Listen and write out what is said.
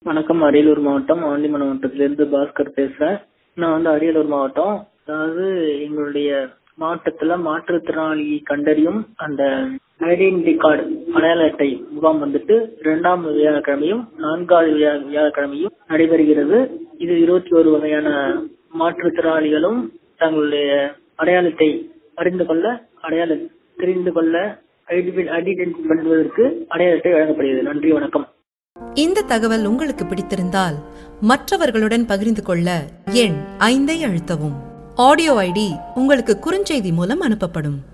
வணக்கம் அரியலூர் மாவட்டம் ஆண்டிமலை மாவட்டத்திலிருந்து பாஸ்கர் பேசுறேன் நான் வந்து அரியலூர் மாவட்டம் அதாவது எங்களுடைய மாவட்டத்துல மாற்றுத்திறனாளி கண்டறியும் அந்த ஐடென்டி கார்டு அடையாள அட்டை முகாம் வந்துட்டு இரண்டாம் வியாழக்கிழமையும் நான்காவது வியா- வியாழக்கிழமையும் நடைபெறுகிறது இது இருபத்தி ஒரு வகையான மாற்றுத்திறனாளிகளும் தங்களுடைய அடையாளத்தை அறிந்து கொள்ள அடையாள தெரிந்து கொள்ள ஐடென்டி பண்ணுவதற்கு அடையாள அட்டை வழங்கப்படுகிறது நன்றி வணக்கம் இந்த தகவல் உங்களுக்கு பிடித்திருந்தால் மற்றவர்களுடன் பகிர்ந்து கொள்ள எண் ஐந்தை அழுத்தவும் ஆடியோ ஐடி உங்களுக்கு குறுஞ்செய்தி மூலம் அனுப்பப்படும்